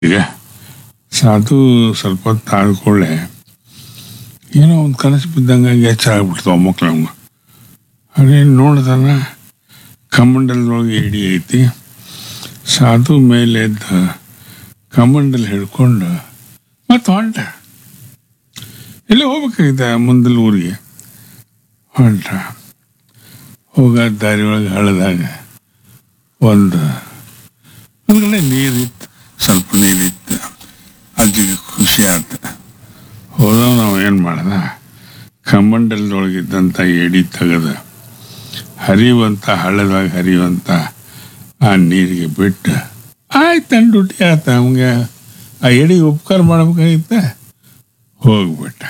ಈಗ ಸಾಧು ಸ್ವಲ್ಪ ಹೊತ್ತು ಆದ್ಕೊಳ್ಳೆ ಏನೋ ಒಂದು ಕನಸು ಬಿದ್ದಂಗಾಗಿ ಎಚ್ಚರ ಆಗ್ಬಿಡ್ತಾವ ಮಕ್ಳು ನಮ್ಗೆ ಅದೇ ನೋಡ್ದಾನ ಕಮಂಡಲದೊಳಗೆ ಏಡಿ ಐತಿ ಸಾಧು ಮೇಲೆ ಎದ್ದ ಕಮಂಡಲ್ ಹಿಡ್ಕೊಂಡು ಮತ್ತೆ ಹೊಂಟ ಎಲ್ಲಿ ಹೋಗ್ಬೇಕಾಗಿದ್ದ ಮುಂದಲ ಊರಿಗೆ ಹೊಂಟ ಹೋಗ ದಾರಿ ಒಳಗೆ ಹಳದಾಗ ಒಂದು ಒಂದು ಕಡೆ ನೀರಿತ್ತು ಸ್ವಲ್ಪ ನೀರಿತ್ತು ಅಜ್ಜಿಗೆ ಖುಷಿ ಆಯ್ತು ಹೋದವ ನಾವು ಏನು ಮಾಡ್ದ ಕಮಂಡಲದೊಳಗಿದ್ದಂಥ ಎಡಿ ತೆಗೆದ ಹರಿಯುವಂಥ ಹಳ್ಳದಾಗ ಹರಿಯುವಂಥ ಆ ನೀರಿಗೆ ಬಿಟ್ಟು ಆಯ್ತು ನನ್ನ ಡ್ಯೂಟಿ ಆಯ್ತು ನಮಗೆ ಆ ಎಡಿಗೆ ಉಪಕಾರ ಮಾಡ್ಬೇಕಾಗಿತ್ತ ಹೋಗ್ಬಿಟ್ಟ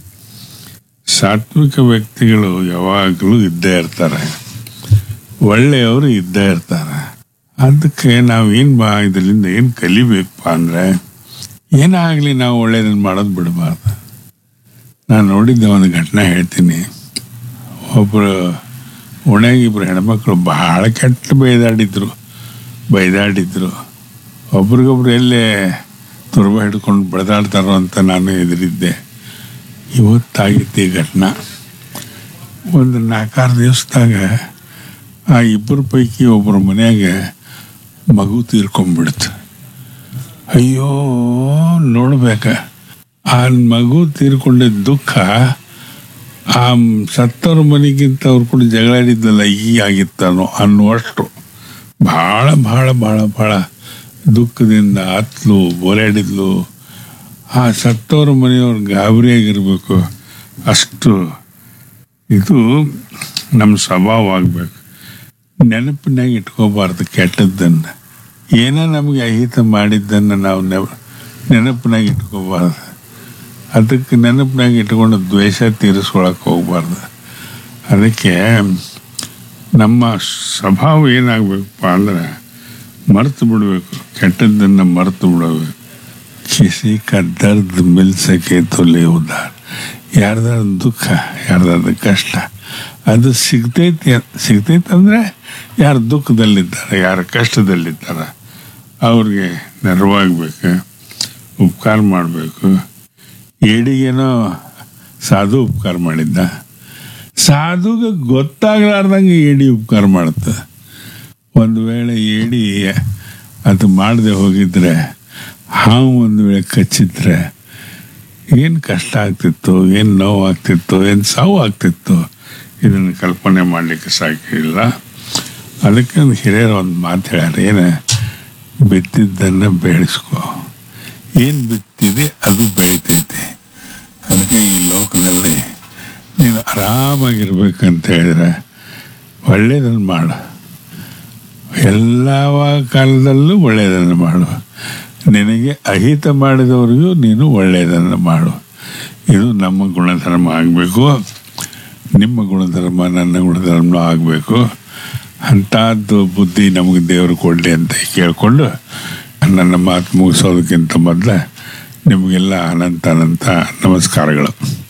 ಸಾತ್ವಿಕ ವ್ಯಕ್ತಿಗಳು ಯಾವಾಗಲೂ ಇದ್ದೇ ಇರ್ತಾರೆ ಒಳ್ಳೆಯವರು ಇದ್ದೇ ಇರ್ತಾರೆ ಅದಕ್ಕೆ ನಾವು ಏನು ಬಾ ಇದರಿಂದ ಏನು ಕಲಿಬೇಕಪ್ಪ ಅಂದರೆ ಏನಾಗಲಿ ನಾವು ಒಳ್ಳೇದನ್ನು ಮಾಡೋದು ಬಿಡಬಾರ್ದು ನಾನು ನೋಡಿದ್ದೆ ಒಂದು ಘಟನೆ ಹೇಳ್ತೀನಿ ಒಬ್ಬರು ಓಣ್ಯಾಗಿಬ್ರು ಹೆಣ್ಮಕ್ಳು ಬಹಳ ಕೆಟ್ಟ ಬೈದಾಡಿದ್ರು ಬೈದಾಡಿದ್ರು ಒಬ್ರಿಗೊಬ್ರು ಎಲ್ಲೇ ತುರ್ಬ ಹಿಡ್ಕೊಂಡು ಬಡ್ದಾಡ್ತಾರೋ ಅಂತ ನಾನು ಎದುರಿದ್ದೆ ಇವತ್ತಾಗಿತ್ತು ಈ ಘಟನೆ ಒಂದು ನಾಲ್ಕಾರು ದಿವಸದಾಗ ಆ ಇಬ್ಬರ ಪೈಕಿ ಒಬ್ಬರ ಮನ್ಯಾಗ ಮಗು ತೀರ್ಕೊಂಡ್ಬಿಡ್ತು ಅಯ್ಯೋ ನೋಡ್ಬೇಕ ಆ ಮಗು ತೀರ್ಕೊಂಡಿದ್ದ ದುಃಖ ಆ ಸತ್ತವ್ರ ಮನೆಗಿಂತ ಅವ್ರು ಕೂಡ ಜಗಳಾಡಿದ್ದಲ್ಲ ಈ ಆಗಿತ್ತಾನೋ ಅನ್ನುವಷ್ಟು ಭಾಳ ಭಾಳ ಭಾಳ ಭಾಳ ದುಃಖದಿಂದ ಹತ್ಲು ಬೋರಾಡಿದ್ಲು ಆ ಸತ್ತವ್ರ ಮನೆಯವ್ರು ಗಾಬರಿಯಾಗಿರ್ಬೇಕು ಅಷ್ಟು ಇದು ನಮ್ಮ ಸ್ವಭಾವ ಆಗಬೇಕು ನೆನಪಿನಾಗ ಇಟ್ಕೋಬಾರ್ದು ಕೆಟ್ಟದ್ದನ್ನು ಏನೋ ನಮಗೆ ಅಹಿತ ಮಾಡಿದ್ದನ್ನು ನಾವು ನೆವ ನೆನಪಿನಾಗ ಇಟ್ಕೋಬಾರ್ದು ಅದಕ್ಕೆ ನೆನಪಿನಾಗ ಇಟ್ಕೊಂಡು ದ್ವೇಷ ತೀರಿಸ್ಕೊಳಕ್ಕೆ ಹೋಗ್ಬಾರ್ದು ಅದಕ್ಕೆ ನಮ್ಮ ಸ್ವಭಾವ ಏನಾಗಬೇಕಪ್ಪ ಅಂದ್ರೆ ಮರೆತು ಬಿಡಬೇಕು ಕೆಟ್ಟದ್ದನ್ನು ಮರೆತು ಬಿಡಬೇಕು ಕಿಸಿ ಕ ದರ್ದ್ ಮಿಲ್ ಸಕೆ ತೊಲೆ ಉದಾರ ಯಾರ್ದಾರ ದುಃಖ ಯಾರ್ದಾರ ಕಷ್ಟ ಅದು ಸಿಗ್ತೈತಿ ಸಿಗ್ತೈತೆ ಅಂದರೆ ಯಾರು ದುಃಖದಲ್ಲಿದ್ದಾರೆ ಯಾರು ಕಷ್ಟದಲ್ಲಿದ್ದಾರೆ ಅವ್ರಿಗೆ ನೆರವಾಗಬೇಕು ಉಪಕಾರ ಮಾಡಬೇಕು ಏಡಿಗೇನೋ ಸಾಧು ಉಪಕಾರ ಮಾಡಿದ್ದ ಸಾಧುಗೆ ಗೊತ್ತಾಗಲಾರ್ದಂಗೆ ಏಡಿ ಉಪಕಾರ ಮಾಡುತ್ತೆ ಒಂದು ವೇಳೆ ಏಡಿ ಅದು ಮಾಡದೆ ಹೋಗಿದ್ರೆ ಹಾವು ಒಂದು ವೇಳೆ ಕಚ್ಚಿದ್ರೆ ಏನು ಕಷ್ಟ ಆಗ್ತಿತ್ತು ಏನು ನೋವು ಆಗ್ತಿತ್ತು ಏನು ಸಾವು ಆಗ್ತಿತ್ತು ಇದನ್ನು ಕಲ್ಪನೆ ಮಾಡಲಿಕ್ಕೆ ಸಾಕಿಲ್ಲ ಅದಕ್ಕೆ ಒಂದು ಹಿರಿಯರು ಒಂದು ಮಾತು ಹೇಳ್ಯಾರ ಏನು ಬಿತ್ತಿದ್ದನ್ನು ಬೆಳೆಸ್ಕೊ ಏನು ಬಿತ್ತಿದೆ ಅದು ಬೆಳಿತೈತೆ ಅದಕ್ಕೆ ಈ ಲೋಕದಲ್ಲಿ ನೀನು ಆರಾಮಾಗಿರ್ಬೇಕಂತ ಹೇಳಿದ್ರೆ ಒಳ್ಳೆಯದನ್ನು ಮಾಡು ಎಲ್ಲ ಕಾಲದಲ್ಲೂ ಒಳ್ಳೆಯದನ್ನು ಮಾಡು ನಿನಗೆ ಅಹಿತ ಮಾಡಿದವರಿಗೂ ನೀನು ಒಳ್ಳೆಯದನ್ನು ಮಾಡು ಇದು ನಮ್ಮ ಗುಣಧರ್ಮ ಆಗಬೇಕು ನಿಮ್ಮ ಗುಣಧರ್ಮ ನನ್ನ ಗುಣಧರ್ಮ ಆಗಬೇಕು ಅಂಥದ್ದು ಬುದ್ಧಿ ನಮಗೆ ದೇವರು ಕೊಡಲಿ ಅಂತ ಕೇಳಿಕೊಂಡು ನನ್ನ ಮಾತು ಮುಗಿಸೋದಕ್ಕಿಂತ ಮೊದಲು ನಿಮಗೆಲ್ಲ ಅನಂತ ಅನಂತ ನಮಸ್ಕಾರಗಳು